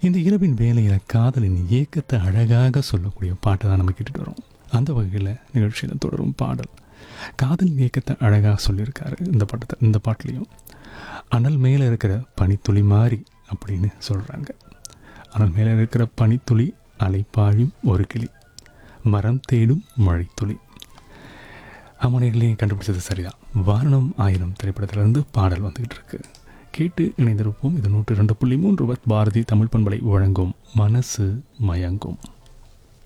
இந்த இரவின் வேலையில் காதலின் ஏக்கத்தை அழகாக சொல்லக்கூடிய பாட்டை தான் நம்ம கேட்டுட்டு வரோம் அந்த வகையில் நிகழ்ச்சியில் தொடரும் பாடல் காதல் ஏக்கத்தை அழகாக சொல்லியிருக்காரு இந்த பாட்டத்தை இந்த பாட்டுலேயும் அனல் மேலே இருக்கிற பனித்துளி மாறி அப்படின்னு சொல்கிறாங்க அனல் மேலே இருக்கிற பனித்துளி அலைப்பாயும் ஒரு கிளி மரம் தேடும் மழைத்துளி அம்மனைகளையும் கண்டுபிடிச்சது சரிதான் வாரணம் ஆயிரம் திரைப்படத்திலிருந்து பாடல் வந்துக்கிட்டு இருக்கு கேட்டு இணைந்திருப்போம் இது நூற்று ரெண்டு புள்ளி மூன்று பாரதி தமிழ் பண்பலை வழங்கும் மனசு மயங்கும்